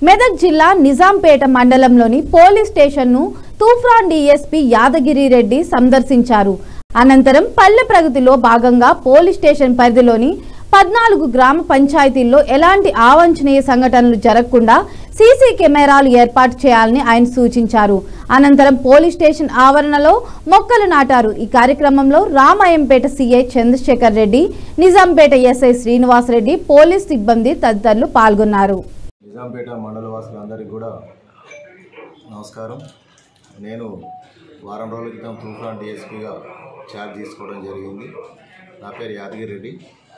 మెదక్ జిల్లా నిజాంపేట మండలంలోని పోలీస్ స్టేషన్ను తూఫాన్ డీఎస్పీ యాదగిరి రెడ్డి సందర్శించారు అనంతరం పల్లె ప్రగతిలో భాగంగా పోలీస్ స్టేషన్ పరిధిలోని పద్నాలుగు గ్రామ పంచాయతీల్లో ఎలాంటి అవాంఛనీయ సంఘటనలు జరగకుండా సీసీ కెమెరాలు ఏర్పాటు చేయాలని ఆయన సూచించారు అనంతరం పోలీస్ స్టేషన్ ఆవరణలో మొక్కలు నాటారు ఈ కార్యక్రమంలో Ramayampet CI Chandrashekar Reddy Nizampet SI Srinivasareddy police సిబ్బంది తదితరులు పాల్గొన్నారు నిజాంపేట మండల వాసులందరికీ కూడా నమస్కారం నేను వారం రోజుల క్రితం తూఫాన్ డిఎస్పీగా ఛార్జ్ తీసుకోవడం జరిగింది నా పేరు యాదగిరి రెడ్డి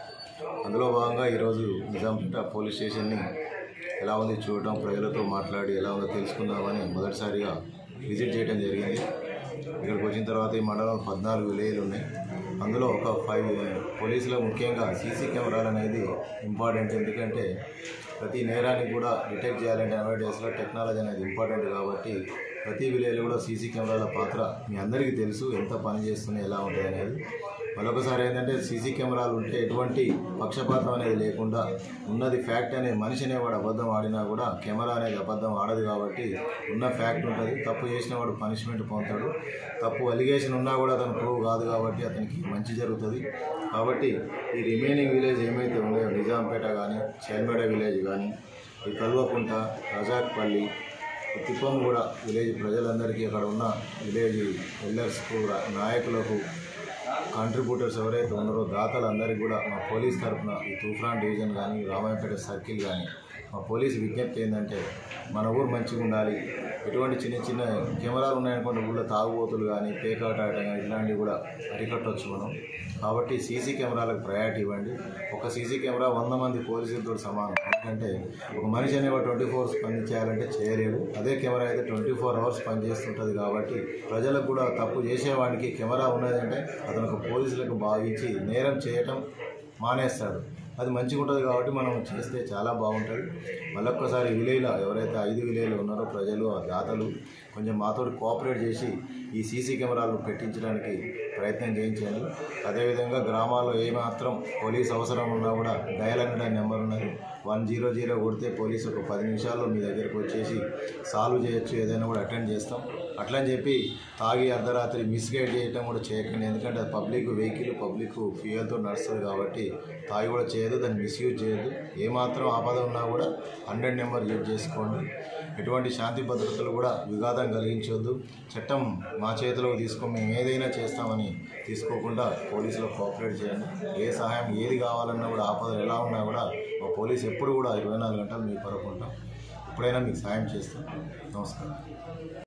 అందులో భాగంగా ఈరోజు నిజాంపేట పోలీస్ స్టేషన్ని ఎలా ఉంది చూడటం ప్రజలతో మాట్లాడి ఎలా ఉందో తెలుసుకుందామని మొదటిసారిగా విజిట్ చేయడం జరిగింది ఇక్కడికి వచ్చిన తర్వాత ఈ మండలం పద్నాలుగు విలేజ్లు ఉన్నాయి అందులో ఒక ఫైవ్ పోలీసులో ముఖ్యంగా సీసీ కెమెరాలు అనేది ఇంపార్టెంట్ ఎందుకంటే ప్రతి నేరాన్ని కూడా డిటెక్ట్ చేయాలంటే నవే డేస్లో టెక్నాలజీ అనేది ఇంపార్టెంట్ కాబట్టి ప్రతి విలేజ్లో కూడా సీసీ కెమెరాల పాత్ర మీ అందరికీ తెలుసు ఎంత పని చేస్తున్నాయి ఎలా ఉంటుంది అనేది మరొకసారి ఏంటంటే సీసీ కెమెరాలు ఉంటే ఎటువంటి పక్షపాతం అనేది లేకుండా ఉన్నది ఫ్యాక్ట్ అనే మనిషి అనేవాడు అబద్ధం ఆడినా కూడా కెమెరా అనేది అబద్ధం ఆడదు కాబట్టి ఉన్న ఫ్యాక్ట్ ఉంటుంది తప్పు చేసిన వాడు పనిష్మెంట్ పొందుతాడు తప్పు అలిగేషన్ ఉన్నా కూడా అతను ప్రూవ్ కాదు కాబట్టి అతనికి మంచి జరుగుతుంది కాబట్టి ఈ రిమైనింగ్ విలేజ్ ఏమైతే ఉన్నాయో నిజాంపేట కానీ చేన్మేడ విలేజ్ కానీ ఈ కల్వకుంట రజాక్పల్లి ఈ తిప్పంగూడ విలేజ్ ప్రజలందరికీ అక్కడ ఉన్న విలేజ్ ఎల్లర్స్కు నాయకులకు కాంట్రిబ్యూటర్స్ ఎవరైతే ఉన్నారో దాతలందరికీ కూడా మా పోలీస్ తరఫున ఈ తూఫాన్ డివిజన్ కానీ రామాయపేట సర్కిల్ కానీ మా పోలీస్ విజ్ఞప్తి ఏంటంటే మన ఊరు మంచిగా ఉండాలి ఎటువంటి చిన్న చిన్న కెమెరాలు ఉన్నాయనుకోండి ఊళ్ళో తాగుబోతులు కానీ పేకాట ఆడటం కానీ ఇలాంటివి కూడా అరికట్టవచ్చు మనం కాబట్టి సీసీ కెమెరాలకు ప్రయారిటీ ఇవ్వండి ఒక సీసీ కెమెరా వంద మంది పోలీసులతో సమానం ఎందుకంటే ఒక మనిషి అనేవాడు ట్వంటీ ఫోర్ అవర్స్ పని చేయాలంటే చేయలేడు అదే కెమెరా అయితే ట్వంటీ ఫోర్ అవర్స్ పనిచేస్తుంటుంది కాబట్టి ప్రజలకు కూడా తప్పు చేసేవాడికి కెమెరా ఉన్నదంటే అతను ఒక పోలీసులకు భావించి నేరం చేయటం మానేస్తాడు అది మంచిగా ఉంటుంది కాబట్టి మనం చేస్తే చాలా బాగుంటుంది మళ్ళొక్కసారి విలేజ్లో ఎవరైతే ఐదు విలేజ్లు ఉన్నారో ప్రజలు ఆ దాతలు కొంచెం మాతో కోఆపరేట్ చేసి ఈ సీసీ కెమెరాలు పెట్టించడానికి ప్రయత్నం చేయించండి అదేవిధంగా గ్రామాల్లో ఏమాత్రం పోలీస్ అవసరం ఉన్నా కూడా డయల్ హండ్రెడ్ నెంబర్ ఉన్నది వన్ జీరో జీరో కొడితే పోలీసు ఒక పది నిమిషాల్లో మీ దగ్గరికి వచ్చేసి సాల్వ్ చేయొచ్చు ఏదైనా కూడా అటెండ్ చేస్తాం అట్లా అని చెప్పి తాగి అర్ధరాత్రి మిస్గైడ్ చేయటం కూడా చేయకండి ఎందుకంటే అది పబ్లిక్ వెహికల్ పబ్లిక్ ఫ్యూయల్తో నడుస్తుంది కాబట్టి తాగి కూడా చేయదు దాన్ని మిస్యూజ్ చేయదు ఏమాత్రం ఆపద ఉన్నా కూడా హండ్రెడ్ నెంబర్ యూజ్ చేసుకోండి ఎటువంటి శాంతి భద్రతలు కూడా విఘాతం కలిగించవద్దు చట్టం మా చేతిలోకి తీసుకొని మేము ఏదైనా చేస్తామని తీసుకోకుండా పోలీసులో కోఆపరేట్ చేయండి ఏ సహాయం ఏది కావాలన్నా కూడా ఆపదలు ఎలా ఉన్నా కూడా మా పోలీసు ఎప్పుడు కూడా ఇరవై నాలుగు గంటలు మీ కొరకు ఉంటాం ఎప్పుడైనా మీకు సాయం చేస్తాం నమస్కారం